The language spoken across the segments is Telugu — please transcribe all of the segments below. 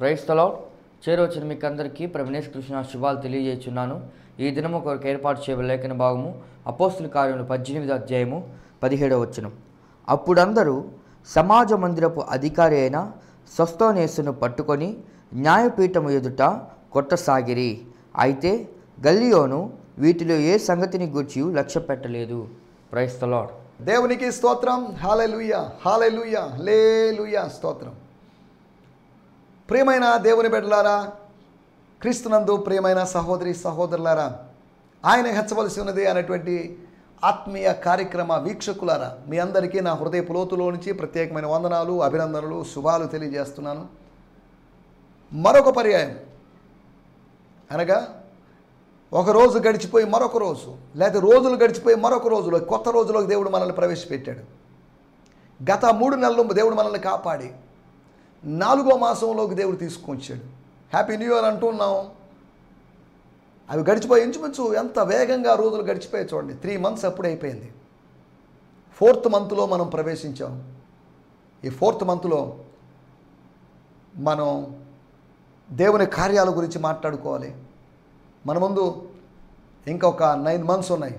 క్రైస్తలో చేరవచ్చిన మీకు అందరికీ ప్రవీణేష్ కృష్ణ శుభాలు తెలియజేస్తున్నాను ఈ దినము కొరకు ఏర్పాటు చేయబడిన లేఖన భాగము అపోస్తుల కార్యములు పద్దెనిమిది అధ్యాయము పదిహేడవ వచనం అప్పుడందరూ సమాజ మందిరపు అధికారి అయిన సొస్తోనేసును పట్టుకొని న్యాయపీఠము ఎదుట కొట్టసాగిరి అయితే గల్లియోను వీటిలో ఏ సంగతిని గూర్చి లక్ష్య పెట్టలేదు క్రైస్తలాడ్ దేవునికి స్తోత్రం హాలెలుయ హాలెలుయ లేలుయ స్తోత్రం ప్రియమైన దేవుని బిడ్డలారా క్రీస్తునందు ప్రియమైన సహోదరి సహోదరులారా ఆయన హెచ్చవలసి ఉన్నది అనేటువంటి ఆత్మీయ కార్యక్రమ వీక్షకులారా మీ అందరికీ నా హృదయ లోతులో నుంచి ప్రత్యేకమైన వందనాలు అభినందనలు శుభాలు తెలియజేస్తున్నాను మరొక పర్యాయం అనగా ఒక రోజు గడిచిపోయి మరొక రోజు లేదా రోజులు గడిచిపోయి మరొక రోజులో కొత్త రోజులోకి దేవుడు మనల్ని ప్రవేశపెట్టాడు గత మూడు నెలలు దేవుడు మనల్ని కాపాడి నాలుగో మాసంలోకి దేవుడు తీసుకొచ్చాడు హ్యాపీ న్యూ ఇయర్ అంటున్నాం అవి గడిచిపోయి ఇంచుమించు ఎంత వేగంగా రోజులు గడిచిపోయాయి చూడండి త్రీ మంత్స్ అప్పుడే అయిపోయింది ఫోర్త్ మంత్లో మనం ప్రవేశించాం ఈ ఫోర్త్ మంత్లో మనం దేవుని కార్యాల గురించి మాట్లాడుకోవాలి మన ముందు ఇంకొక నైన్ మంత్స్ ఉన్నాయి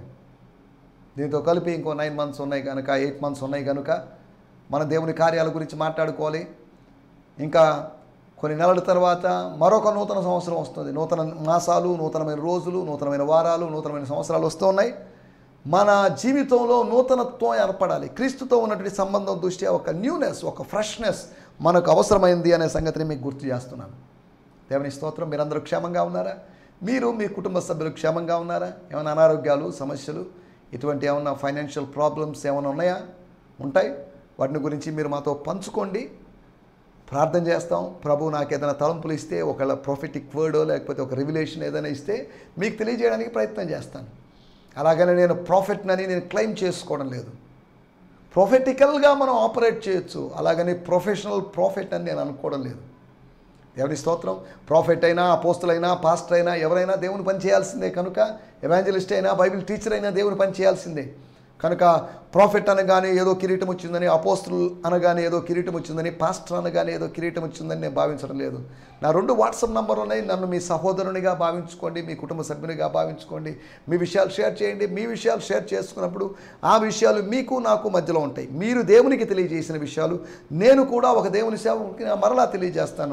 దీంతో కలిపి ఇంకో నైన్ మంత్స్ ఉన్నాయి కనుక ఎయిట్ మంత్స్ ఉన్నాయి కనుక మన దేవుని కార్యాల గురించి మాట్లాడుకోవాలి ఇంకా కొన్ని నెలల తర్వాత మరొక నూతన సంవత్సరం వస్తుంది నూతన మాసాలు నూతనమైన రోజులు నూతనమైన వారాలు నూతనమైన సంవత్సరాలు వస్తూ ఉన్నాయి మన జీవితంలో నూతనత్వం ఏర్పడాలి క్రీస్తుతో ఉన్నటువంటి సంబంధం దృష్ట్యా ఒక న్యూనెస్ ఒక ఫ్రెష్నెస్ మనకు అవసరమైంది అనే సంగతిని మీకు గుర్తు చేస్తున్నాను దేవుని స్తోత్రం మీరందరూ క్షేమంగా ఉన్నారా మీరు మీ కుటుంబ సభ్యులు క్షేమంగా ఉన్నారా ఏమైనా అనారోగ్యాలు సమస్యలు ఇటువంటి ఏమైనా ఫైనాన్షియల్ ప్రాబ్లమ్స్ ఏమైనా ఉన్నాయా ఉంటాయి వాటిని గురించి మీరు మాతో పంచుకోండి ప్రార్థన చేస్తాం ప్రభు నాకు ఏదైనా తలంపులు ఇస్తే ఒకవేళ ప్రొఫెటిక్ వర్డో లేకపోతే ఒక రివిలేషన్ ఏదైనా ఇస్తే మీకు తెలియజేయడానికి ప్రయత్నం చేస్తాను అలాగని నేను ప్రాఫిట్నని నేను క్లెయిమ్ చేసుకోవడం లేదు ప్రొఫెటికల్గా మనం ఆపరేట్ చేయొచ్చు అలాగని ప్రొఫెషనల్ ప్రాఫిట్ అని నేను అనుకోవడం లేదు దేవుని స్తోత్రం ప్రాఫిట్ అయినా అపోస్తులు అయినా పాస్టర్ అయినా ఎవరైనా దేవుని పని చేయాల్సిందే కనుక ఎవాంజలిస్ట్ అయినా బైబిల్ టీచర్ అయినా దేవుని పని చేయాల్సిందే కనుక ప్రాఫిట్ అనగానే ఏదో కిరీటం వచ్చిందని అపోస్తులు అనగానే ఏదో కిరీటం వచ్చిందని పాస్టర్ అనగానే ఏదో కిరీటం వచ్చిందని నేను భావించడం లేదు నా రెండు వాట్సాప్ నంబర్ ఉన్నాయి నన్ను మీ సహోదరునిగా భావించుకోండి మీ కుటుంబ సభ్యునిగా భావించుకోండి మీ విషయాలు షేర్ చేయండి మీ విషయాలు షేర్ చేసుకున్నప్పుడు ఆ విషయాలు మీకు నాకు మధ్యలో ఉంటాయి మీరు దేవునికి తెలియజేసిన విషయాలు నేను కూడా ఒక దేవుని సేవకి మరలా తెలియజేస్తాను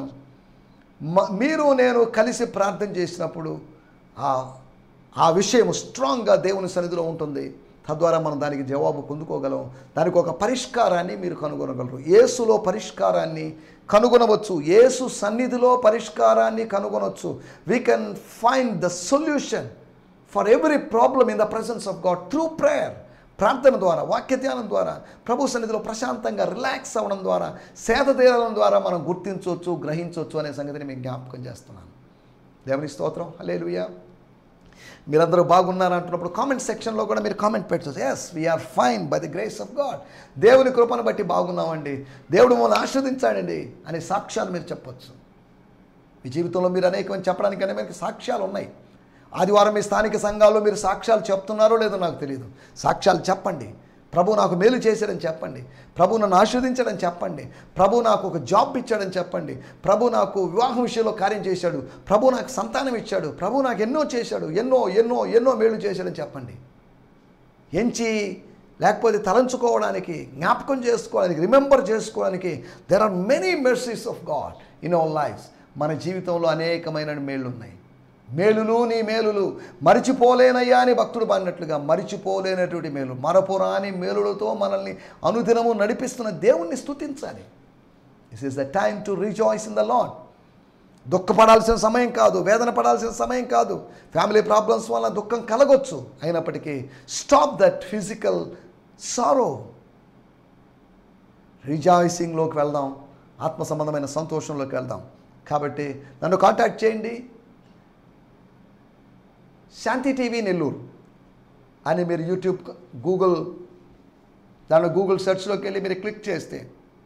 మ- మీరు నేను కలిసి ప్రార్థన చేసినప్పుడు ఆ ఆ విషయం స్ట్రాంగ్గా దేవుని సన్నిధిలో ఉంటుంది తద్వారా మనం దానికి జవాబు పొందుకోగలం దానికి ఒక పరిష్కారాన్ని మీరు కనుగొనగలరు యేసులో పరిష్కారాన్ని కనుగొనవచ్చు యేసు సన్నిధిలో పరిష్కారాన్ని కనుగొనవచ్చు we can find the solution for every problem in the presence of God through prayer ప్రార్థన ద్వారా వాక్య ధ్యానం ద్వారా ప్రభు సన్నిధిలో ప్రశాంతంగా రిలాక్స్ అవ్వడం ద్వారా సేద తీరడం ద్వారా మనం గుర్తించవచ్చు గ్రహించవచ్చు అనే సంగతిని మీకు జ్ఞాపకం చేస్తున్నాను దేవుని స్తోత్రం హలేలుయా మీరందరూ బాగున్నారు అంటున్నప్పుడు కామెంట్ సెక్షన్లో కూడా మీరు కామెంట్ పెట్టచ్చు yes we're fine by the grace of God దేవుని కృపను బట్టి బాగున్నామండి దేవుడు మమ్మల్ని ఆస్వాదించాడండి అనే సాక్ష్యాలు మీరు చెప్పొచ్చు మీ జీవితంలో మీరు అనేకమైన చెప్పడానికనే మీకు సాక్ష్యాలు ఉన్నాయి ఆదివారం మీ స్థానిక సంఘాల్లో మీరు సాక్ష్యాలు చెప్తున్నారో లేదో నాకు తెలియదు సాక్ష్యాలు చెప్పండి ప్రభు నాకు మేలు చేశాడని చెప్పండి ప్రభు నన్ను ఆస్వాదించాడని చెప్పండి ప్రభు నాకు ఒక జాబ్ ఇచ్చాడని చెప్పండి ప్రభు నాకు వివాహం విషయంలో కార్యం చేశాడు ప్రభు నాకు సంతానం ఇచ్చాడు ప్రభు నాకు ఎన్నో చేశాడు ఎన్నో ఎన్నో ఎన్నో మేలు చేశాడని చెప్పండి ఎంచి లేకపోతే తలంచుకోవడానికి జ్ఞాపకం చేసుకోవడానికి రిమెంబర్ చేసుకోవడానికి there are many mercies of God in our lives మన జీవితంలో అనేకమైన మేళ్ళు ఉన్నాయి మేలులు నీ మేలులు మరిచిపోలేనయ్యా అని భక్తుడు పాడినట్లుగా మరిచిపోలేనటువంటి మేలు మరపురాని మేలులతో మనల్ని అనుదినము నడిపిస్తున్న దేవుణ్ణి స్తుతించాలి this is the time to rejoice in the Lord దుఃఖపడాల్సిన సమయం కాదు వేదన పడాల్సిన సమయం కాదు ఫ్యామిలీ ప్రాబ్లమ్స్ వల్ల దుఃఖం కలగొచ్చు అయినప్పటికీ స్టాప్ దట్ ఫిజికల్ సారో రిజాయిసింగ్లోకి వెళ్దాం ఆత్మ సంబంధమైన సంతోషంలోకి వెళ్దాం కాబట్టి నన్ను కాంటాక్ట్ చేయండి శాంతి టీవీ నెల్లూరు అని మీరు యూట్యూబ్ గూగుల్ దానిలో గూగుల్ సెర్చ్లోకి వెళ్ళి మీరు క్లిక్ చేస్తే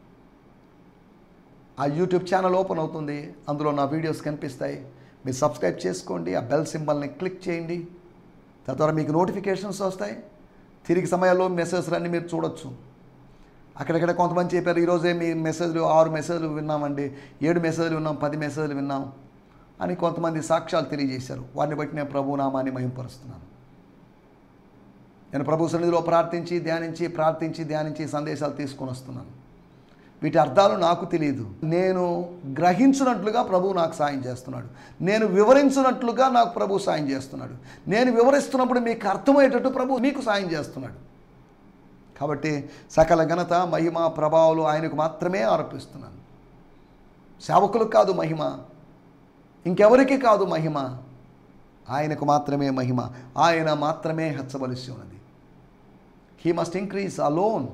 ఆ యూట్యూబ్ ఛానల్ ఓపెన్ అవుతుంది అందులో నా వీడియోస్ కనిపిస్తాయి మీరు సబ్స్క్రైబ్ చేసుకోండి ఆ బెల్ సింబల్ని క్లిక్ చేయండి తద్వారా మీకు నోటిఫికేషన్స్ వస్తాయి తిరిగి సమయాల్లో మెసేజ్లు అన్నీ మీరు చూడొచ్చు అక్కడక్కడ కొంతమంది చెప్పారు ఈరోజే మీ మెసేజ్లు ఆరు మెసేజ్లు విన్నామండి ఏడు మెసేజ్లు విన్నాం పది మెసేజ్లు విన్నాం అని కొంతమంది సాక్ష్యాలు తెలియజేశారు వారిని బట్టి నేను ప్రభు నామాన్ని మహింపరుస్తున్నాను నేను ప్రభు సన్నిధిలో ప్రార్థించి ధ్యానించి ప్రార్థించి ధ్యానించి సందేశాలు తీసుకొని వస్తున్నాను వీటి అర్థాలు నాకు తెలియదు నేను గ్రహించినట్లుగా ప్రభు నాకు సాయం చేస్తున్నాడు నేను వివరించినట్లుగా నాకు ప్రభు సాయం చేస్తున్నాడు నేను వివరిస్తున్నప్పుడు మీకు అర్థమయ్యేటట్టు ప్రభు మీకు సాయం చేస్తున్నాడు కాబట్టి సకల ఘనత మహిమ ప్రభావాలు ఆయనకు మాత్రమే ఆరోపిస్తున్నాను సేవకులకు కాదు మహిమ ఇంకెవరికి కాదు మహిమ ఆయనకు మాత్రమే మహిమ ఆయన మాత్రమే హెచ్చవలసి ఉన్నది he must increase alone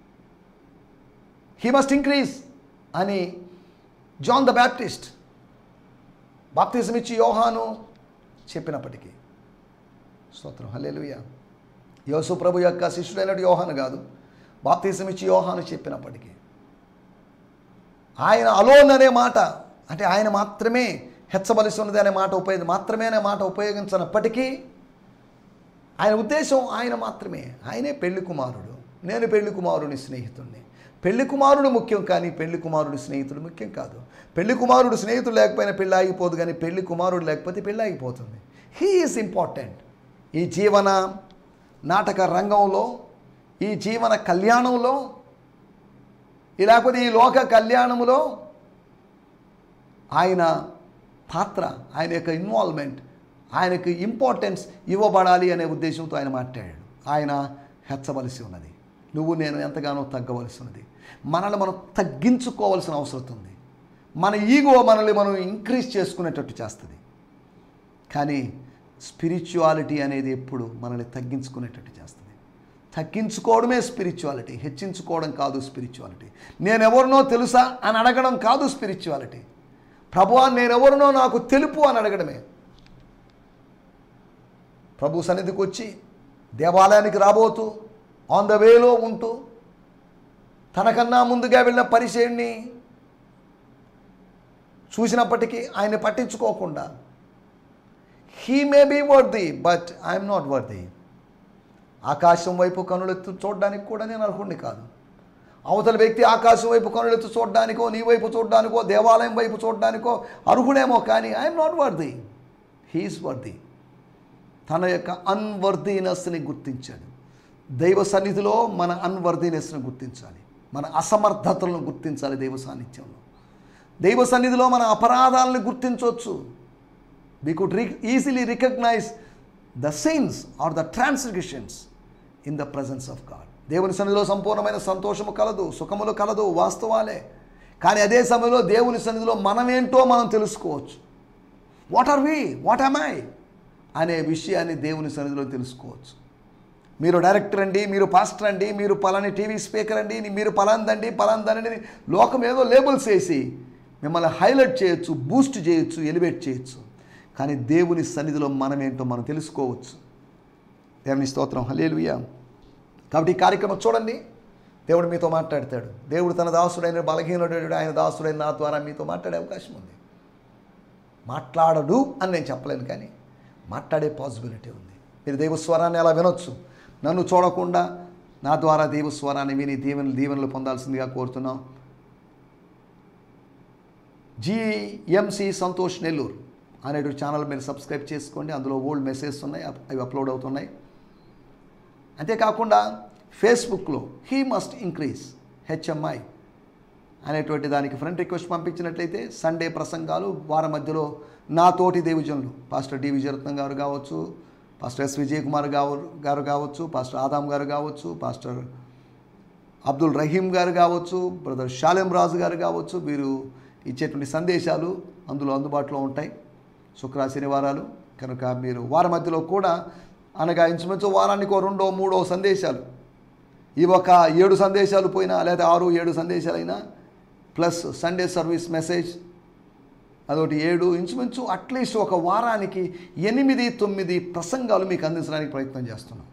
he must increase అని జాన్ ద బ్యాప్టిస్ట్ బాప్తిజం ఇచ్చి యోహాను చెప్పినప్పటికీ స్తోత్రం హల్లెలూయా యోసు ప్రభు యొక్క శిష్యుడైనట్టు యోహాను కాదు బాప్తిజం ఇచ్చి యోహాను చెప్పినప్పటికీ ఆయన అలోన్ అనే మాట అంటే ఆయన మాత్రమే హెచ్చవలసి ఉన్నది అనే మాట ఉపయోగ మాత్రమే అనే మాట ఉపయోగించినప్పటికీ ఆయన ఉద్దేశం ఆయన మాత్రమే ఆయనే పెళ్లి కుమారుడు నేను పెళ్లి కుమారుని స్నేహితుడిని పెళ్లి కుమారుడు ముఖ్యం కానీ పెళ్లి కుమారుడు స్నేహితుడు ముఖ్యం కాదు పెళ్లి కుమారుడు స్నేహితుడు లేకపోయినా పెళ్ళి ఆగిపోదు కానీ పెళ్లి కుమారుడు లేకపోతే పెళ్ళి ఆగిపోతుంది హీ ఈజ్ ఇంపార్టెంట్ ఈ జీవన నాటక రంగంలో ఈ జీవన కళ్యాణంలో ఈ లేకపోతే ఈ లోక కళ్యాణములో ఆయన పాత్ర ఆయన యొక్క ఇన్వాల్వ్మెంట్ ఆయనకు ఇంపార్టెన్స్ ఇవ్వబడాలి అనే ఉద్దేశంతో ఆయన మాట్లాడాడు ఆయన హెచ్చవలసి ఉన్నది నువ్వు నేను ఎంతగానో తగ్గవలసి ఉన్నది మనల్ని మనం తగ్గించుకోవాల్సిన అవసరం ఉంది మన ఈగో మనల్ని మనం ఇంక్రీజ్ చేసుకునేటట్టు చేస్తుంది కానీ స్పిరిచువాలిటీ అనేది ఎప్పుడు మనల్ని తగ్గించుకునేటట్టు చేస్తుంది తగ్గించుకోవడమే స్పిరిచువాలిటీ హెచ్చించుకోవడం కాదు స్పిరిచువాలిటీ నేనెవరినో తెలుసా అని అడగడం కాదు స్పిరిచువాలిటీ ప్రభువా నేనెవరినో నాకు తెలుపు అని అడగడమే ప్రభు సన్నిధికి వచ్చి దేవాలయానికి రాబోతూ ఆన్ ద వేలో ఉంటూ తనకన్నా ముందుగా వెళ్ళిన పరిచయుణ్ణి చూసినప్పటికీ ఆయన్ని పట్టించుకోకుండా he may be worthy but I'm not worthy ఆకాశం వైపు కనులెత్తు చూడడానికి కూడా నేను అర్హుడిని కాదు అవతల వ్యక్తి ఆకాశం వైపు కనులెత్తు చూడడానికో నీ వైపు చూడడానికో దేవాలయం వైపు చూడడానికో అర్హుడేమో కానీ I'm not worthy he is worthy తన యొక్క అన్వర్దీనెస్ని గుర్తించాడు దైవ సన్నిధిలో మన అన్వర్దీనెస్ని గుర్తించాలి మన అసమర్థతలను గుర్తించాలి దైవ సాన్నిధ్యంలో దైవ సన్నిధిలో మన అపరాధాలను గుర్తించవచ్చు వీ కుడ్ రి easily recognize the sins or the transgressions in the presence of God దేవుని సన్నిధిలో సంపూర్ణమైన సంతోషము కలదు సుఖములు కలదు వాస్తవాలే కానీ అదే సమయంలో దేవుని సన్నిధిలో మనమేంటో మనం తెలుసుకోవచ్చు what are we what am I అనే విషయాన్ని దేవుని సన్నిధిలో తెలుసుకోవచ్చు మీరు డైరెక్టర్ అండి మీరు పాస్టర్ అండి మీరు పలాని టీవీ స్పీకర్ అండి మీరు పలాందండి పలాందని లోకం ఏదో లేబుల్స్ వేసి మిమ్మల్ని హైలైట్ చేయొచ్చు బూస్ట్ చేయొచ్చు ఎలివేట్ చేయొచ్చు కానీ దేవుని సన్నిధిలో మనం ఏంటో మనం తెలుసుకోవచ్చు దేవుని స్తోత్రం హలేలుయా కాబట్టి ఈ కార్యక్రమం చూడండి దేవుడు మీతో మాట్లాడతాడు దేవుడు తన దాసుడైన బలహీనుడు ఆయన దాసుడైన నా ద్వారా మీతో మాట్లాడే అవకాశం ఉంది మాట్లాడడు అని నేను చెప్పలేను కానీ మాట్లాడే పాసిబిలిటీ ఉంది మీరు దైవస్వరాన్ని అలా వినొచ్చు నన్ను చూడకుండా నా ద్వారా దైవస్వరాన్ని విని దీవెనలు దీవెనలు పొందాల్సిందిగా కోరుతున్నాం జిఎంసి సంతోష్ నెల్లూరు అనేటువంటి ఛానల్ మీరు సబ్స్క్రైబ్ చేసుకోండి అందులో ఓల్డ్ మెసేజెస్ ఉన్నాయి అప్- అవి అప్లోడ్ అవుతున్నాయి అంతేకాకుండా ఫేస్బుక్లో హీ మస్ట్ ఇంక్రీజ్ హెచ్ఎంఐ అనేటువంటి దానికి ఫ్రెండ్ రిక్వెస్ట్ పంపించినట్లయితే సండే ప్రసంగాలు వారం మధ్యలో నా తోటి దేవిజనులు పాస్టర్ డి విజయరత్నం గారు కావచ్చు పాస్టర్ ఎస్ విజయ్ కుమార్ గారు గారు కావచ్చు పాస్టర్ ఆదాం గారు కావచ్చు పాస్టర్ అబ్దుల్ రహీం గారు కావచ్చు బ్రదర్ షాలెం రాజు గారు కావచ్చు వీరు ఇచ్చేటువంటి సందేశాలు అందులో అందుబాటులో ఉంటాయి శుక్ర శనివారాలు కనుక మీరు వారం మధ్యలో కూడా అనగా ఇంచుమించు వారానికి ఓ రెండో మూడో సందేశాలు ఈ ఒక ఏడు సందేశాలు పోయినా లేదా ఆరు ఏడు సందేశాలైనా ప్లస్ సండే సర్వీస్ మెసేజ్ అదొకటి ఏడు ఇంచుమించు అట్లీస్ట్ ఒక వారానికి ఎనిమిది తొమ్మిది ప్రసంగాలు మీకు అందించడానికి ప్రయత్నం చేస్తున్నాం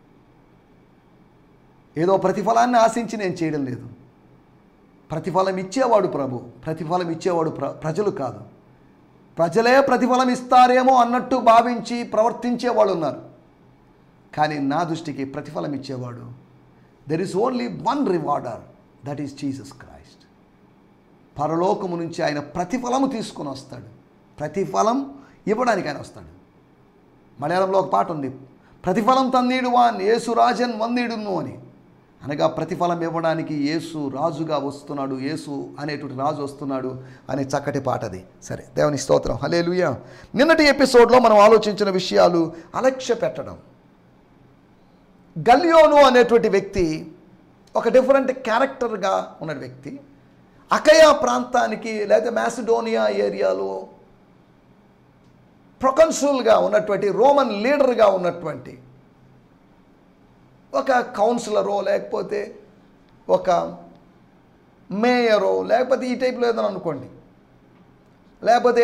ఏదో ప్రతిఫలాన్ని ఆశించి నేను చేయడం లేదు ప్రతిఫలం ఇచ్చేవాడు ప్రభు ప్రతిఫలం ఇచ్చేవాడు ప్ర ప్రజలు కాదు ప్రజలే ప్రతిఫలం ఇస్తారేమో అన్నట్టు భావించి ప్రవర్తించేవాళ్ళు ఉన్నారు కానీ నా దృష్టికి ప్రతిఫలం ఇచ్చేవాడు there is only one rewarder that is Jesus Christ పరలోకము నుంచి ఆయన ప్రతిఫలము తీసుకొని వస్తాడు ప్రతిఫలం ఇవ్వడానికి ఆయన వస్తాడు మలయాళంలో ఒక పాట ఉంది ప్రతిఫలం తన్నీడు వాన్ యేసు రాజన్ వందీడును అని అనగా ప్రతిఫలం ఇవ్వడానికి యేసు రాజుగా వస్తున్నాడు యేసు అనేటువంటి రాజు వస్తున్నాడు అనే చక్కటి పాట అది సరే దేవుని స్తోత్రం హలే నిన్నటి ఎపిసోడ్లో మనం ఆలోచించిన విషయాలు అలక్ష్య పెట్టడం గల్యోను అనేటువంటి వ్యక్తి ఒక డిఫరెంట్ క్యారెక్టర్గా ఉన్న వ్యక్తి అకయా ప్రాంతానికి లేదా మ్యాసిడోనియా ఏరియాలో ప్రొకన్సుల్గా ఉన్నటువంటి రోమన్ లీడర్గా ఉన్నటువంటి ఒక కౌన్సిలరో లేకపోతే ఒక మేయరో లేకపోతే ఈ టైప్లో ఏదైనా అనుకోండి లేకపోతే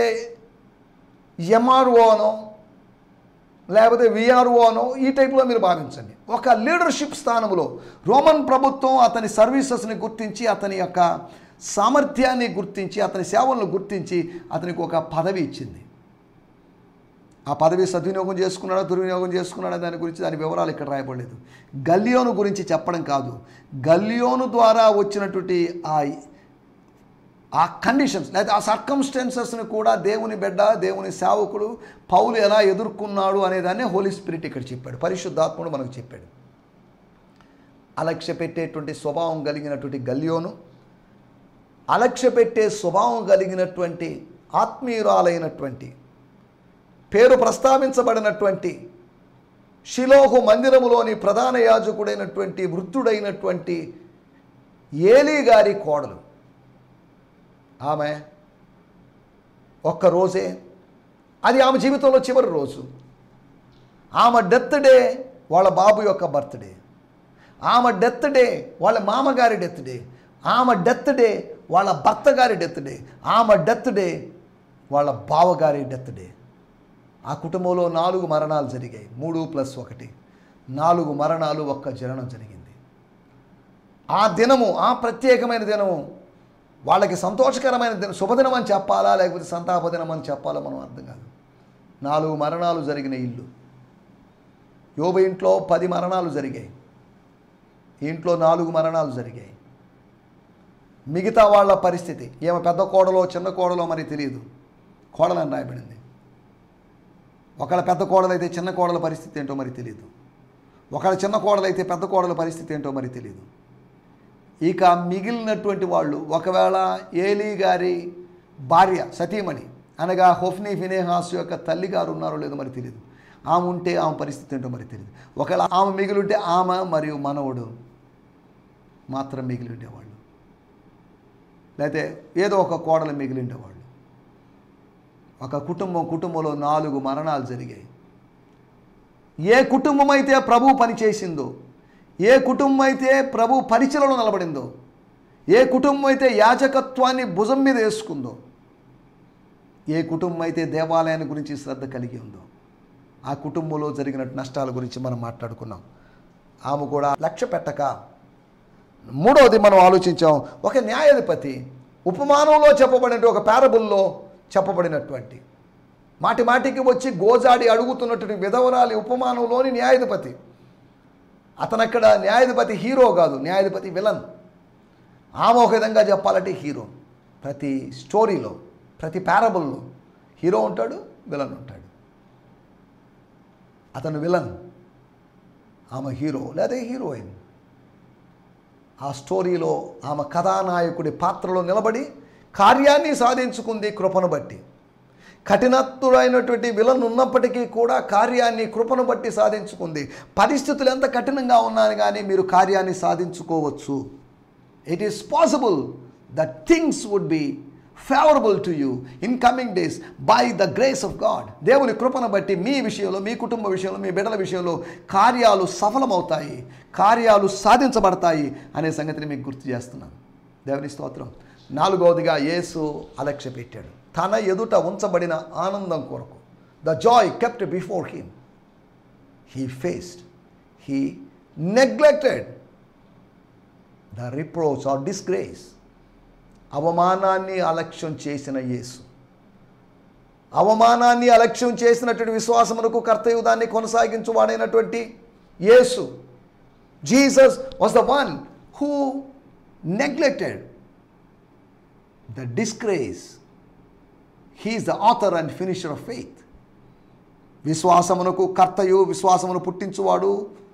ఎంఆర్ఓనో లేకపోతే విఆర్ఓనో ఈ టైప్లో మీరు భావించండి ఒక లీడర్షిప్ స్థానంలో రోమన్ ప్రభుత్వం అతని సర్వీసెస్ని గుర్తించి అతని యొక్క సామర్థ్యాన్ని గుర్తించి అతని సేవలను గుర్తించి అతనికి ఒక పదవి ఇచ్చింది ఆ పదవి సద్వినియోగం చేసుకున్నాడా దుర్వినియోగం చేసుకున్నాడా దాని గురించి దాని వివరాలు ఇక్కడ రాయబడలేదు గల్లియోను గురించి చెప్పడం కాదు గల్లియోను ద్వారా వచ్చినటువంటి ఆ ఆ కండిషన్స్ లేదా ఆ సర్కమ్స్టెన్సెస్ని కూడా దేవుని బిడ్డ దేవుని సేవకుడు పౌలు ఎలా ఎదుర్కొన్నాడు అనేదాన్ని హోలీ స్పిరిట్ ఇక్కడ చెప్పాడు పరిశుద్ధాత్ముడు మనకు చెప్పాడు అలక్ష్య పెట్టేటువంటి స్వభావం కలిగినటువంటి గల్లియోను అలక్ష్య పెట్టే స్వభావం కలిగినటువంటి ఆత్మీయురాలైనటువంటి పేరు ప్రస్తావించబడినటువంటి షిలోహు మందిరములోని ప్రధాన యాజకుడైనటువంటి వృద్ధుడైనటువంటి ఏలీ గారి కోడలు ఆమె ఒక్క రోజే అది ఆమె జీవితంలో చివరి రోజు ఆమె డెత్ డే వాళ్ళ బాబు యొక్క బర్త్డే ఆమె డెత్ డే వాళ్ళ మామగారి డెత్ డే ఆమె డెత్ డే వాళ్ళ భర్త గారి డెత్ డే ఆమె డెత్ డే వాళ్ళ బావగారి డెత్ డే ఆ కుటుంబంలో నాలుగు మరణాలు జరిగాయి మూడు ప్లస్ ఒకటి నాలుగు మరణాలు ఒక్క జననం జరిగింది ఆ దినము ఆ ప్రత్యేకమైన దినము వాళ్ళకి సంతోషకరమైన దినం శుభదినం అని చెప్పాలా లేకపోతే సంతాప దినం అని చెప్పాలా మనం అర్థం కాదు నాలుగు మరణాలు జరిగిన ఇల్లు యోబ ఇంట్లో పది మరణాలు జరిగాయి ఈ ఇంట్లో నాలుగు మరణాలు జరిగాయి మిగతా వాళ్ళ పరిస్థితి ఏమో పెద్ద కోడలో చిన్న కోడలో మరి తెలియదు కోడలని రాయబడింది ఒకళ్ళ పెద్ద కోడలైతే చిన్న కోడల పరిస్థితి ఏంటో మరి తెలియదు ఒకళ్ళ చిన్న కోడలైతే పెద్ద కోడల పరిస్థితి ఏంటో మరి తెలియదు ఇక మిగిలినటువంటి వాళ్ళు ఒకవేళ ఏలీ గారి భార్య సతీమణి అనగా హొఫ్నీ ఫినేహాస్ యొక్క తల్లి గారు ఉన్నారో లేదో మరి తెలియదు ఆమె ఉంటే ఆమె పరిస్థితి ఏంటో మరి తెలియదు ఒకవేళ ఆమె మిగిలి ఉంటే ఆమె మరియు మనవడు మాత్రం మిగిలి ఉండేవాళ్ళు లేకపోతే ఏదో ఒక కోడలు మిగిలి ఉండేవాళ్ళు ఒక కుటుంబం కుటుంబంలో నాలుగు మరణాలు జరిగాయి ఏ కుటుంబం అయితే ప్రభు పనిచేసిందో ఏ కుటుంబం అయితే ప్రభు పరిచయలో నిలబడిందో ఏ కుటుంబం అయితే యాజకత్వాన్ని భుజం మీద వేసుకుందో ఏ కుటుంబం అయితే దేవాలయాన్ని గురించి శ్రద్ధ కలిగి ఉందో ఆ కుటుంబంలో జరిగిన నష్టాల గురించి మనం మాట్లాడుకున్నాం ఆమె కూడా లక్ష్య పెట్టక మూడవది మనం ఆలోచించాం ఒక న్యాయాధిపతి ఉపమానంలో చెప్పబడిన ఒక పారబుల్లో చెప్పబడినటువంటి మాటి మాటికి వచ్చి గోజాడి అడుగుతున్నటువంటి విధవరాలి ఉపమానంలోని న్యాయాధిపతి అతను అక్కడ న్యాయాధిపతి హీరో కాదు న్యాయాధిపతి విలన్ ఆమె ఒక విధంగా చెప్పాలంటే హీరో ప్రతి స్టోరీలో ప్రతి పారబుల్లో హీరో ఉంటాడు విలన్ ఉంటాడు అతను విలన్ ఆమె హీరో లేదా హీరోయిన్ ఆ స్టోరీలో ఆమె కథానాయకుడి పాత్రలో నిలబడి కార్యాన్ని సాధించుకుంది కృపను బట్టి కఠినత్తుడైనటువంటి విలన్ ఉన్నప్పటికీ కూడా కార్యాన్ని కృపను బట్టి సాధించుకుంది పరిస్థితులు ఎంత కఠినంగా ఉన్నాను కానీ మీరు కార్యాన్ని సాధించుకోవచ్చు it is possible that things would be favourable to you in coming days by the grace of God దేవుని కృపను బట్టి మీ విషయంలో మీ కుటుంబ విషయంలో మీ బిడ్డల విషయంలో కార్యాలు సఫలమవుతాయి కార్యాలు సాధించబడతాయి అనే సంగతిని మీకు గుర్తు చేస్తున్నాను దేవుని స్తోత్రం నాలుగవదిగా యేసు అలక్ష్య పెట్టాడు తన ఎదుట ఉంచబడిన ఆనందం కొరకు the joy kept before him he faced he neglected the reproach or disgrace అవమానాన్ని అలక్ష్యం చేసిన యేసు అవమానాన్ని అలక్ష్యం చేసినటువంటి విశ్వాసమునకు కర్తయ్య దాన్ని కొనసాగించువాడైనటువంటి Yesu Jesus was the one who neglected the disgrace he is the author and finisher of faith విశ్వాసమునకు కర్తయు విశ్వాసమును పుట్టించువాడు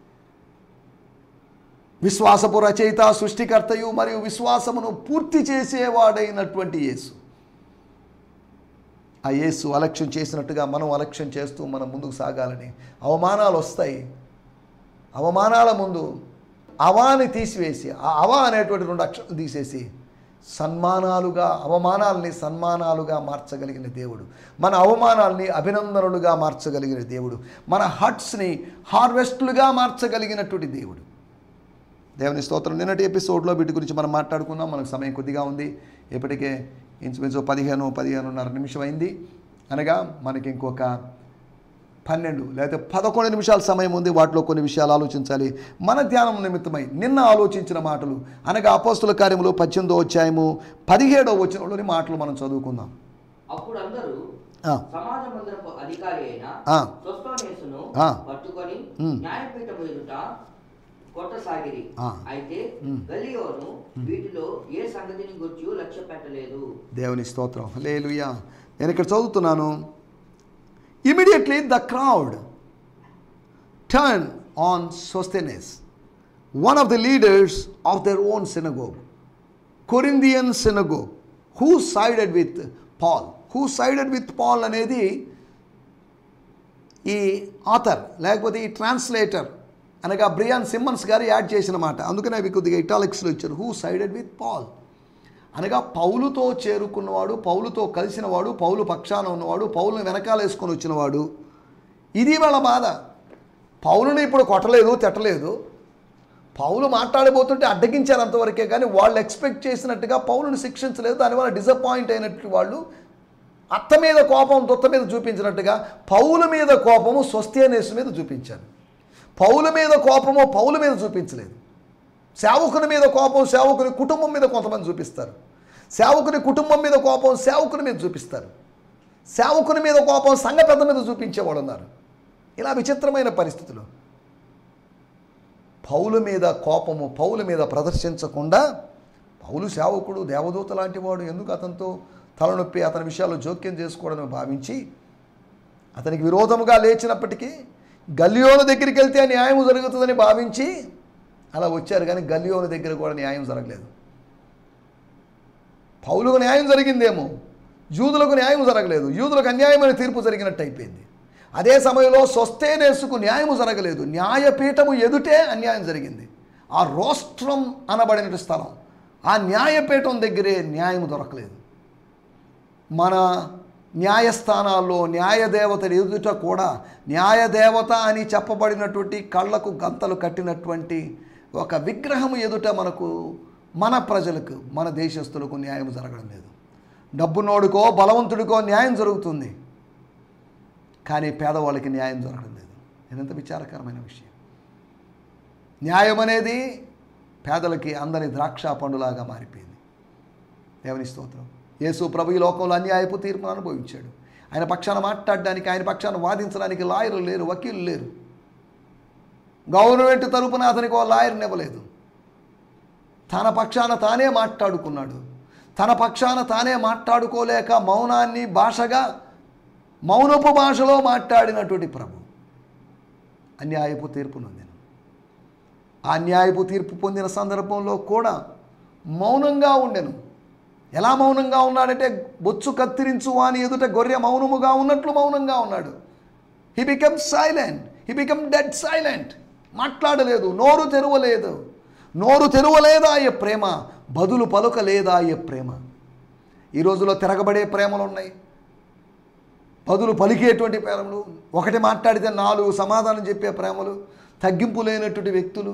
విశ్వాసపు రచయిత సృష్టికర్తయు మరియు విశ్వాసమును పూర్తి చేసేవాడైనటువంటి యేసు ఆ యేసు అలక్ష్యం చేసినట్టుగా మనం అలక్ష్యం చేస్తూ మనం ముందుకు సాగాలని అవమానాలు వస్తాయి అవమానాల ముందు అవాని తీసివేసి ఆ అవ అనేటువంటి రెండు అక్షరాలు తీసేసి సన్మానాలుగా అవమానాల్ని సన్మానాలుగా మార్చగలిగిన దేవుడు మన అవమానాల్ని అభినందనలుగా మార్చగలిగిన దేవుడు మన హట్స్ని హార్వెస్ట్లుగా మార్చగలిగినటువంటి దేవుడు దేవుని స్తోత్రం నిన్నటి ఎపిసోడ్లో వీటి గురించి మనం మాట్లాడుకున్నాం మనకు సమయం కొద్దిగా ఉంది ఇప్పటికే ఇంచుమించు పదిహేను పదిహేనున్నర నిమిషం అయింది అనగా మనకి ఇంకొక పన్నెండు లేకపోతే పదకొండు నిమిషాల సమయం ఉంది వాటిలో కొన్ని విషయాలు ఆలోచించాలి మన ధ్యానం నిమిత్తమై నిన్న ఆలోచించిన మాటలు అనగా అపోస్తుల కార్యములు పద్దెనిమిదో అధ్యాయము పదిహేడో వచనంలోని మాటలు మనం చదువుకుందాం అప్పుడు అందరూ ఆ, సమాజ మందిరపు అధికారి అయిన ఆ. సొస్తోనేసును ఆ. పట్టుకొని ఉమ్. న్యాయపీఠం ఎదుట కొట్టసాగిరి ఆ. అయితే ఉమ్. గలియోను వీటిలో ఏ సంగతిని గుర్చి లక్ష్య పెట్టలేదు దేవుని స్తోత్రం లేలుయా నేను ఇక్కడ చదువుతున్నాను immediately the crowd turn on Sosthenes one of the leaders of their own synagogue Corinthian synagogue who sided with Paul who sided with Paul అనేది ఈ ఆథర్ లేకపోతే ఈ ట్రాన్స్లేటర్ అనగా బ్రియాన్ సిమ్మన్స్ గారు యాడ్ చేసిన మాట అందుకనే అవి కొద్దిగా ఇటాలిక్స్లో ఇచ్చారు హూ సైడెడ్ విత్ పాల్ అనగా పౌలుతో చేరుకున్నవాడు పౌలుతో కలిసినవాడు పౌలు పక్షాన ఉన్నవాడు పౌలుని వెనకాల వేసుకొని వచ్చినవాడు ఇది వాళ్ళ బాధ పౌలుని ఇప్పుడు కొట్టలేదు తిట్టలేదు పౌలు మాట్లాడబోతుంటే అడ్డగించారు అంతవరకే కానీ వాళ్ళు ఎక్స్పెక్ట్ చేసినట్టుగా పౌలుని శిక్షించలేదు దానివల్ల డిసప్పాయింట్ అయినట్టు వాళ్ళు అత్త మీద కోపం దొత్త మీద చూపించినట్టుగా పౌలు మీద కోపము స్వస్థేనేసు మీద చూపించారు పౌలు మీద కోపము పౌలు మీద చూపించలేదు సేవకుని మీద కోపం సేవకుని కుటుంబం మీద కొంతమంది చూపిస్తారు సేవకుని కుటుంబం మీద కోపం సేవకుని మీద చూపిస్తారు సేవకుని మీద కోపం సంఘ పెద్ద మీద చూపించేవాడు ఉన్నారు ఇలా విచిత్రమైన పరిస్థితులు పౌలు మీద కోపము పౌలు మీద ప్రదర్శించకుండా పౌలు సేవకుడు దేవదూత లాంటి వాడు ఎందుకు అతనితో తలనొప్పి అతని విషయాల్లో జోక్యం చేసుకోవడం భావించి అతనికి విరోధముగా లేచినప్పటికీ గల్లియోను దగ్గరికి వెళ్తే న్యాయం జరుగుతుందని భావించి అలా వచ్చారు కానీ గల్లియోను దగ్గర కూడా న్యాయం జరగలేదు పౌలుకు న్యాయం జరిగిందేమో యూదులకు న్యాయం జరగలేదు యూదులకు అన్యాయమైన తీర్పు జరిగినట్టు అయిపోయింది అదే సమయంలో స్వస్థేనేసుకు న్యాయము జరగలేదు న్యాయపీఠము ఎదుటే అన్యాయం జరిగింది ఆ రోస్ట్రం అనబడిన స్థలం ఆ న్యాయపీఠం దగ్గరే న్యాయం దొరకలేదు మన న్యాయస్థానాల్లో న్యాయదేవత ఎదుట కూడా న్యాయదేవత అని చెప్పబడినటువంటి కళ్ళకు గంతలు కట్టినటువంటి ఒక విగ్రహం ఎదుట మనకు మన ప్రజలకు మన దేశస్తులకు న్యాయం జరగడం లేదు డబ్బునోడుకో బలవంతుడికో న్యాయం జరుగుతుంది కానీ పేదవాళ్ళకి న్యాయం జరగడం లేదు ఇదంత విచారకరమైన విషయం న్యాయం అనేది పేదలకి అందని ద్రాక్ష పండులాగా మారిపోయింది దేవుని స్తోత్రం యేసు ప్రభు ఈ లోకంలో అన్యాయపు తీర్పును అనుభవించాడు ఆయన పక్షాన మాట్లాడడానికి ఆయన పక్షాన వాదించడానికి లాయర్లు లేరు వకీలు లేరు గవర్నమెంట్ తరపున అతనికి ఓ లాయర్ని ఇవ్వలేదు తన పక్షాన తానే మాట్లాడుకున్నాడు తన పక్షాన తానే మాట్లాడుకోలేక మౌనాన్ని భాషగా మౌనపు భాషలో మాట్లాడినటువంటి ప్రభు అన్యాయపు తీర్పు నొందిన ఆ అన్యాయపు తీర్పు పొందిన సందర్భంలో కూడా మౌనంగా ఉండెను ఎలా మౌనంగా ఉన్నాడంటే బొచ్చు కత్తిరించు అని ఎదుట గొర్రె మౌనముగా ఉన్నట్లు మౌనంగా ఉన్నాడు he become silent he become dead silent మాట్లాడలేదు నోరు తెరవలేదు నోరు తెరవలేదా అయ్యే ప్రేమ బదులు పలుకలేదా అయ్యే ప్రేమ ఈ రోజులో తిరగబడే ప్రేమలు ఉన్నాయి బదులు పలికేటువంటి ప్రేమలు ఒకటి మాట్లాడితే నాలుగు సమాధానం చెప్పే ప్రేమలు తగ్గింపు లేనటువంటి వ్యక్తులు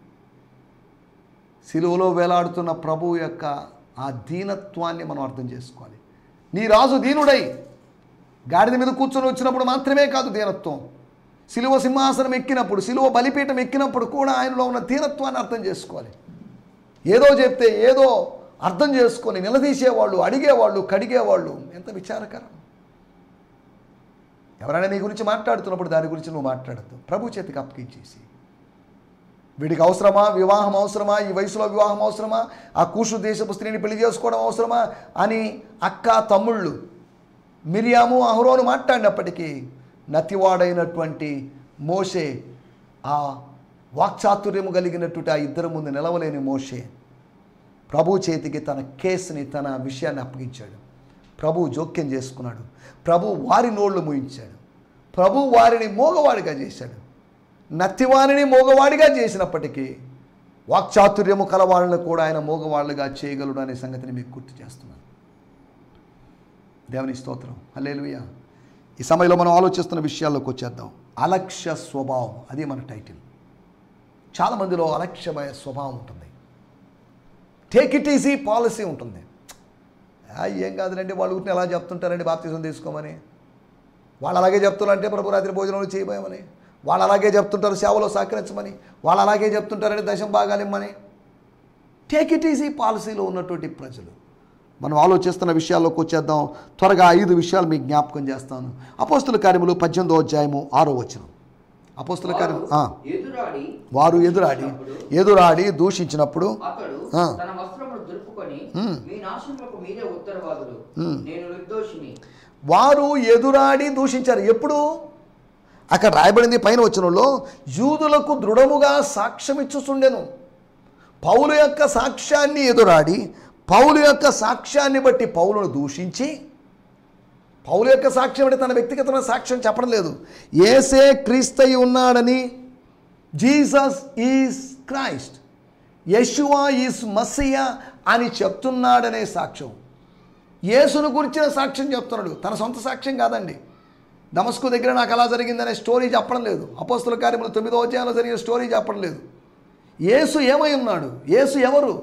సిలువలో వేలాడుతున్న ప్రభువు యొక్క ఆ దీనత్వాన్ని మనం అర్థం చేసుకోవాలి నీ రాజు దీనుడై గాడిద మీద కూర్చొని వచ్చినప్పుడు మాత్రమే కాదు దీనత్వం సిలువ సింహాసనం ఎక్కినప్పుడు సిలువ బలిపీఠం ఎక్కినప్పుడు కూడా ఆయనలో ఉన్న దీనత్వాన్ని అర్థం చేసుకోవాలి ఏదో చెప్తే ఏదో అర్థం చేసుకొని నిలదీసేవాళ్ళు అడిగేవాళ్ళు కడిగేవాళ్ళు ఎంత విచారకరం ఎవరైనా నీ గురించి మాట్లాడుతున్నప్పుడు దాని గురించి నువ్వు మాట్లాడద్దు ప్రభు చేతికి అప్పగించేసి వీడికి అవసరమా వివాహం అవసరమా ఈ వయసులో వివాహం అవసరమా ఆ కూషు దేశపు స్త్రీని పెళ్లి చేసుకోవడం అవసరమా అని అక్క తమ్ముళ్ళు మిరియాము అహరోను మాట్లాడినప్పటికీ నతివాడైనటువంటి మోషే ఆ వాక్చాతుర్యము కలిగినటువంటి ఆ ఇద్దరు ముందు నిలవలేని మోషే ప్రభు చేతికి తన కేసుని తన విషయాన్ని అప్పగించాడు ప్రభు జోక్యం చేసుకున్నాడు ప్రభు వారి నోళ్ళు మూయించాడు ప్రభు వారిని మోగవాడిగా చేశాడు నత్తివారిని మోగవాడిగా చేసినప్పటికీ వాక్చాతుర్యము కలవాళ్ళను కూడా ఆయన మోగవాళ్ళుగా చేయగలడు అనే సంగతిని మీకు గుర్తు చేస్తున్నాను దేవుని స్తోత్రం హల్లెలూయ ఈ సమయంలో మనం ఆలోచిస్తున్న విషయాల్లోకి వచ్చేద్దాం అలక్ష్య స్వభావం అది మన టైటిల్ చాలామందిలో అలక్ష్యమైన స్వభావం ఉంటుంది టేక్ ఇట్ ఈజీ పాలసీ ఉంటుంది ఆ, ఏం కాదులేండి వాళ్ళు ఊరిని ఎలా చెప్తుంటారండి బాప్తిజం తీసుకోమని వాళ్ళు అలాగే చెప్తున్నారంటే ప్రభు రాత్రి భోజనం చేయబోయమని వాళ్ళు అలాగే చెప్తుంటారు సేవలో సహకరించమని వాళ్ళు అలాగే చెప్తుంటారంటే దశం భాగాలిమ్మని టేక్ ఇట్ ఈజీ పాలసీలో ఉన్నటువంటి ప్రజలు మనం ఆలోచిస్తున్న విషయాల్లోకి వచ్చేద్దాం త్వరగా ఐదు విషయాలు మీకు జ్ఞాపకం చేస్తాను అపోస్తుల కార్యములు పద్దెనిమిదో అధ్యాయము ఆరో వచనం అపోస్తుల కార్యం ఆ. ఎదురాడి వారు ఎదురాడి ఎదురాడి దూషించినప్పుడు అతడు ఆ. తన వస్త్రములు దులుపుకొని మ్. మీ నాశనములకు మీరే ఉత్తరవాదులు నేను నిర్దోషిని వారు ఎదురాడి దూషించారు ఎప్పుడు అక్కడ రాయబడింది పైన వచ్చినలో యూదులకు దృఢముగా సాక్ష్యం ఇచ్చుచుండెను పౌలు యొక్క సాక్ష్యాన్ని ఎదురాడి పౌలు యొక్క సాక్ష్యాన్ని బట్టి పౌలును దూషించి పౌలు యొక్క సాక్ష్యం అంటే తన వ్యక్తిగతమైన సాక్ష్యం చెప్పడం లేదు ఏసే క్రీస్తయి ఉన్నాడని Jesus is Christ Yeshua is Messiah అని చెప్తున్నాడనే సాక్ష్యం యేసును గురించిన సాక్ష్యం చెప్తున్నాడు తన సొంత సాక్ష్యం కాదండి దమస్కు దగ్గర నాకు అలా జరిగిందనే స్టోరీ చెప్పడం లేదు అపోస్తుల కార్యములు తొమ్మిదో అధ్యాయంలో జరిగిన స్టోరీ చెప్పడం లేదు యేసు ఏమై ఉన్నాడు యేసు ఎవరు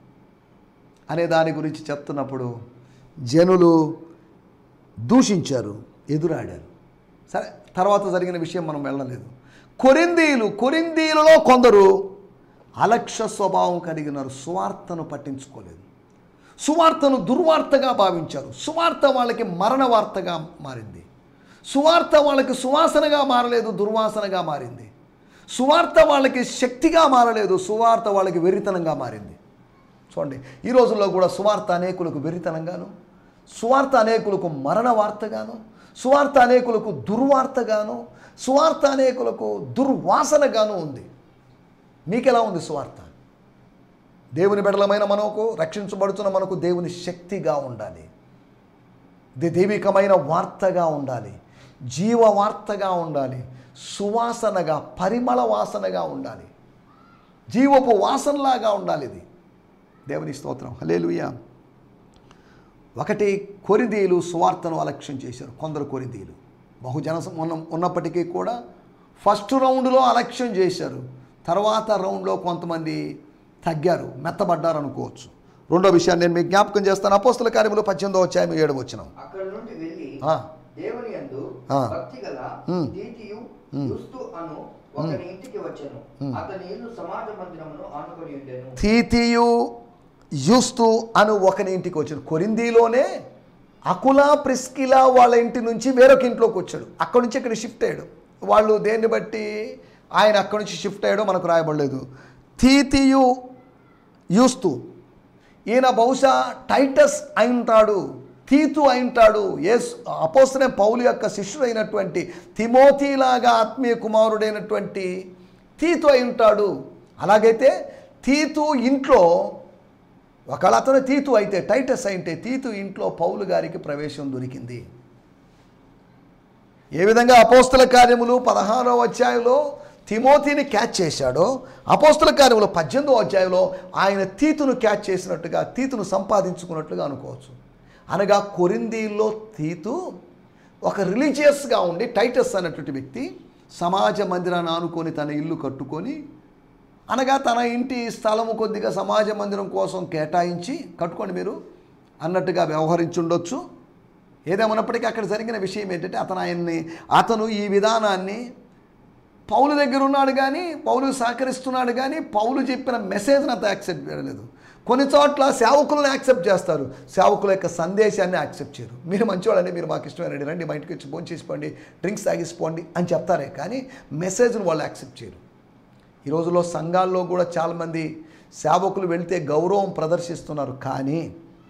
అనే దాని గురించి చెప్తున్నప్పుడు జనులు దూషించారు ఎదురాడారు సరే తర్వాత జరిగిన విషయం మనం వెళ్ళలేదు కొరిందీలు కొరిందీలలో కొందరు అలక్ష్య స్వభావం కలిగినారు సువార్తను పట్టించుకోలేదు సువార్తను దుర్వార్తగా భావించారు సువార్త వాళ్ళకి మరణ వార్తగా మారింది సువార్త వాళ్ళకి సువాసనగా మారలేదు దుర్వాసనగా మారింది సువార్త వాళ్ళకి శక్తిగా మారలేదు సువార్త వాళ్ళకి వెరితనంగా మారింది చూడండి ఈ రోజుల్లో కూడా సువార్త అనేకులకు వెరితనంగాను సువార్త అనేకులకు మరణ వార్తగాను సువార్త అనేకులకు దుర్వార్తగాను సువార్త అనేకులకు దుర్వాసనగాను ఉంది మీకెలా ఉంది సువార్త దేవుని బిడలమైన మనకు రక్షించబడుతున్న మనకు దేవుని శక్తిగా ఉండాలి ఇది దైవికమైన వార్తగా ఉండాలి జీవ వార్తగా ఉండాలి సువాసనగా పరిమళ వాసనగా ఉండాలి జీవపు వాసనలాగా ఉండాలి ఇది దేవుని స్తోత్రం హలేలుయ ఒకటి కొరిదీలు సువార్తను అలక్ష్యం చేశారు కొందరు కొరిదీలు బహుజన సమ- ఉన్న ఉన్నప్పటికీ కూడా ఫస్ట్ రౌండ్లో అలక్ష్యం చేశారు తర్వాత రౌండ్లో కొంతమంది తగ్గారు మెత్తబడ్డారు అనుకోవచ్చు రెండో విషయాన్ని నేను మీకు జ్ఞాపకం చేస్తాను అపోస్తుల కార్యములు పద్దెనిమిదో అధ్యాయం ఏడు వచ్చినాం అక్కడ నుండి వెళ్ళి ఆ. దేవుని యందు ఆ. భక్తి గల ఉమ్. తీతియు యుస్తు అను ఒకని ఇంటికి వచ్చాను అతని ఇల్లు సమాజ మందిరమును ఆనుకొని ఉండెను తీతియు యూస్తు అను ఒకని ఇంటికి వచ్చాడు కొరిందీలోనే అకులా ప్రిస్కిలా వాళ్ళ ఇంటి నుంచి వేరొక ఇంట్లోకి వచ్చాడు అక్కడి నుంచి ఇక్కడ షిఫ్ట్ అయ్యాడు వాళ్ళు దేన్ని బట్టి ఆయన అక్కడి నుంచి షిఫ్ట్ అయ్యాడో మనకు రాయబడలేదు తీతియు యూస్తు ఈయన బహుశా టైటస్ అయి ఉంటాడు తీతు అయి ఉంటాడు ఏస్ అపోస్తనే పౌలు యొక్క శిష్యుడు అయినటువంటి తిమోతిలాగా ఆత్మీయ కుమారుడైనటువంటి తీతు అయి ఉంటాడు అలాగైతే తీతు ఇంట్లో ఒకవేళ అతను తీతు అయితే టైటస్ అయితే తీతు ఇంట్లో పౌలు గారికి ప్రవేశం దొరికింది ఏ విధంగా అపోస్తల కార్యములు పదహారో అధ్యాయంలో తిమోతిని క్యాచ్ చేశాడో అపోస్తల కార్యములు పద్దెనిమిదో అధ్యాయంలో ఆయన తీతును క్యాచ్ చేసినట్టుగా తీతును సంపాదించుకున్నట్లుగా అనుకోవచ్చు అనగా కొరిందీల్లో తీతు ఒక రిలీజియస్గా ఉండి టైటస్ అన్నటువంటి వ్యక్తి సమాజ మందిరాన్ని ఆనుకొని తన ఇల్లు కట్టుకొని అనగా తన ఇంటి స్థలము కొద్దిగా సమాజ మందిరం కోసం కేటాయించి కట్టుకోండి మీరు అన్నట్టుగా వ్యవహరించుండొచ్చు ఏదేమన్నప్పటికీ అక్కడ జరిగిన విషయం ఏంటంటే అతను ఆయన్ని అతను ఈ విధానాన్ని పౌలు దగ్గర ఉన్నాడు కానీ పౌలు సహకరిస్తున్నాడు కానీ పౌలు చెప్పిన మెసేజ్ని అంత యాక్సెప్ట్ చేయలేదు కొన్ని చోట్ల సేవకులను యాక్సెప్ట్ చేస్తారు సేవకుల యొక్క సందేశాన్ని యాక్సెప్ట్ చేయరు మీరు మంచివాళ్ళండి మీరు మాకు ఇష్టమైనండి రండి మా ఇంటికి వచ్చి భోజనం చేసిపోండి డ్రింక్స్ తాగిసిపోండి అని చెప్తారే కానీ మెసేజ్ని వాళ్ళు యాక్సెప్ట్ చేయరు ఈ రోజుల్లో సంఘాల్లో కూడా చాలామంది సేవకులు వెళ్తే గౌరవం ప్రదర్శిస్తున్నారు కానీ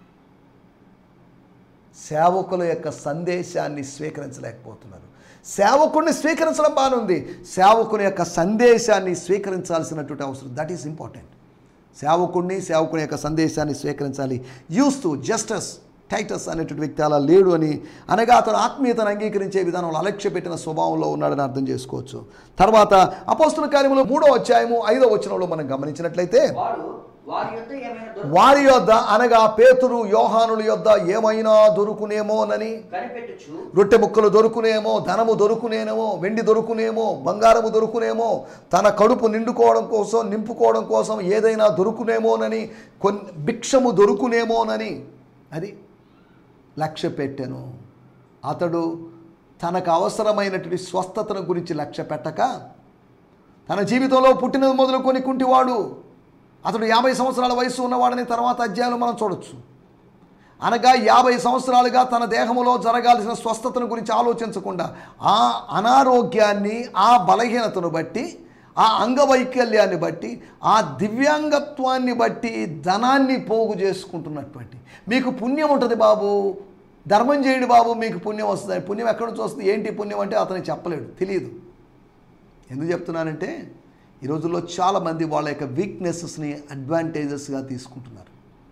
సేవకుల యొక్క సందేశాన్ని స్వీకరించలేకపోతున్నారు సేవకుడిని స్వీకరించడం బాగుంది సేవకుని యొక్క సందేశాన్ని స్వీకరించాల్సినటువంటి అవసరం దట్ ఈస్ ఇంపార్టెంట్ సేవకుడిని సేవకుని యొక్క సందేశాన్ని స్వీకరించాలి యూస్తూ జస్టస్ టైటస్ అనేటువంటి వ్యక్తి అలా లేడు అని అనగా అతను ఆత్మీయతను అంగీకరించే విధానంలో అలక్ష్య పెట్టిన స్వభావంలో ఉన్నాడని అర్థం చేసుకోవచ్చు తర్వాత అపోస్తుల కార్యములు మూడో అధ్యాయము ఐదో వచనంలో మనం గమనించినట్లయితే వారు వారి యొద్ద ఏమైనా దొరక వారి యొద్ద అనగా పేతురు యోహానుల యొద్ద ఏమైనా దొరుకునేమోనని కనిపెట్టుచు రొట్టె ముక్కలు దొరుకునేమో ధనము దొరుకునేమో వెండి దొరుకునేమో బంగారము దొరుకునేమో తన కడుపు నిండుకోవడం కోసం నింపుకోవడం కోసం ఏదైనా దొరుకునేమోనని కొన్ని భిక్షము దొరుకునేమోనని అది లక్ష్య పెట్టెను అతడు తనకు అవసరమైనటువంటి స్వస్థతను గురించి లక్ష్య పెట్టక తన జీవితంలో పుట్టినది మొదలుకొని కుంటివాడు అతడు యాభై సంవత్సరాల వయసు ఉన్నవాడని తర్వాత అధ్యాయంలో మనం చూడొచ్చు అనగా యాభై సంవత్సరాలుగా తన దేహములో జరగాల్సిన స్వస్థతను గురించి ఆలోచించకుండా ఆ అనారోగ్యాన్ని ఆ బలహీనతను బట్టి ఆ అంగవైకల్యాన్ని బట్టి ఆ దివ్యాంగత్వాన్ని బట్టి ధనాన్ని పోగు చేసుకుంటున్నటువంటి మీకు పుణ్యం ఉంటుంది బాబు ధర్మం చేయండి బాబు మీకు పుణ్యం వస్తుంది పుణ్యం ఎక్కడి నుంచి వస్తుంది ఏంటి పుణ్యం అంటే అతనికి చెప్పలేడు తెలియదు ఎందుకు చెప్తున్నానంటే ఈ రోజుల్లో చాలామంది వాళ్ళ యొక్క వీక్నెసెస్ని అడ్వాంటేజెస్గా తీసుకుంటున్నారు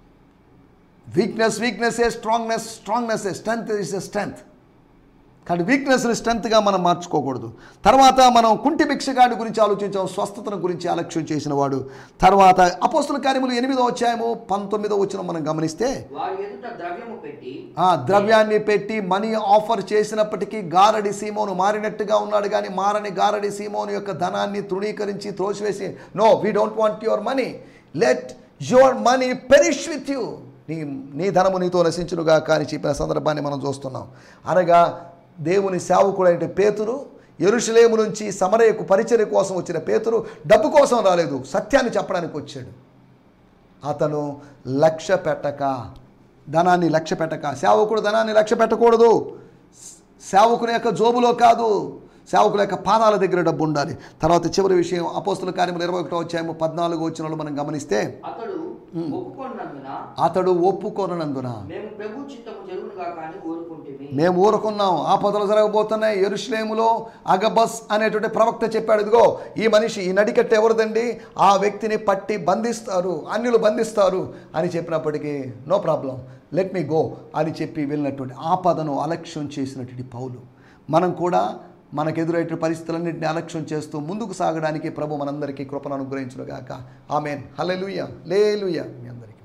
weakness weakness a strongness strongness a strength is a strength కానీ వీక్నెస్ని స్ట్రెంత్గా మనం మార్చుకోకూడదు తర్వాత మనం కుంటి భిక్షగాడి గురించి ఆలోచించాం స్వస్థతను గురించి అలక్ష్యం చేసిన వాడు తర్వాత అపోస్తుల కార్యములు ఎనిమిదో అధ్యాయము పంతొమ్మిదో వచ్చిన మనం గమనిస్తే వారి ఎదుట ద్రవ్యము పెట్టి ఆ ద్రవ్యాన్ని పెట్టి మనీ ఆఫర్ చేసినప్పటికీ గారడి సీమోను మారినట్టుగా ఉన్నాడు కానీ మారని గారడి సీమోను యొక్క ధనాన్ని తృణీకరించి త్రోసివేసి no we don't want your money let your money perish with you నీ నీ ధనము నీతో నశించునుగా కానీ చెప్పిన సందర్భాన్ని మనం చూస్తున్నాం అనగా దేవుని సేవకుడైన పేతురు ఎరుషలేము నుంచి సమరయకు పరిచర్య కోసం వచ్చిన పేతురు డబ్బు కోసం రాలేదు సత్యాన్ని చెప్పడానికి వచ్చాడు అతను లక్ష్య పెట్టక ధనాన్ని లక్ష్య పెట్టక సేవకుడు ధనాన్ని లక్ష్య పెట్టకూడదు సేవకుని యొక్క జోబులో కాదు సేవకుల యొక్క పాదాల దగ్గర డబ్బు ఉండాలి తర్వాత చివరి విషయం అపోస్తుల కార్యములు ఇరవై ఒకటో వచ్చాము పద్నాలుగు వచ్చిన మనం గమనిస్తే అతడు ఒప్పుకొన్నందున అతడు ఒప్పుకొనందున మేము ప్రభు చిత్తము జరుగునుగా కానీ కోరుకుంటేమి మేము ఊరుకున్నాం ఆపదలు జరగబోతున్నాయి ఎరుషలేములో అగబస్ అనేటువంటి ప్రవక్త చెప్పాడు ఇదిగో ఈ మనిషి ఈ నడికట్టు ఎవరిదండి ఆ వ్యక్తిని పట్టి బంధిస్తారు అన్యులు బంధిస్తారు అని చెప్పినప్పటికీ no problem let me go అని చెప్పి వెళ్ళినటువంటి ఆపదను అలక్ష్యం చేసినటువంటి పౌలు మనం కూడా మనకు ఎదురైన పరిస్థితులన్నింటినీ అలక్ష్యం చేస్తూ ముందుకు సాగడానికి ప్రభు మనందరికీ కృపను అనుగ్రహించుగాక ఆమెన్ హల్లెలూయా లేలుయా మీ అందరికీ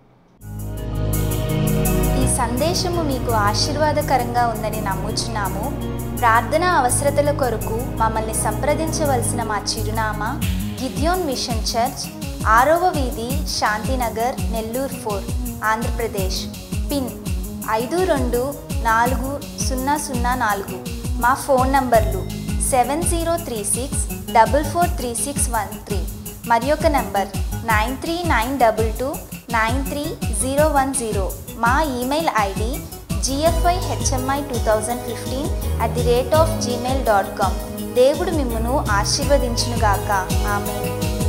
ఈ సందేశము మీకు ఆశీర్వాదకరంగా ఉందని నమ్ముచున్నాము ప్రార్థన అవసరతల కొరకు మమ్మల్ని సంప్రదించవలసిన మా చిరునామా గిద్యోన్ మిషన్ చర్చ్ ఆరవ వీధి శాంతినగర్ నెల్లూరు ఫోర్ ఆంధ్రప్రదేశ్ పిన్ ఐదు రెండు నాలుగు సున్నా సున్నా నాలుగు మా ఫోన్ నంబర్లు seven zero three six double four three six one three మరి ఒక number nine three nine double two nine three zero one zero మా email ID GFI HMI two thousand fifteen at the rate of Gmail dot com దేవుడు మిమ్మను ఆశీర్వదించునుగాక ఆమె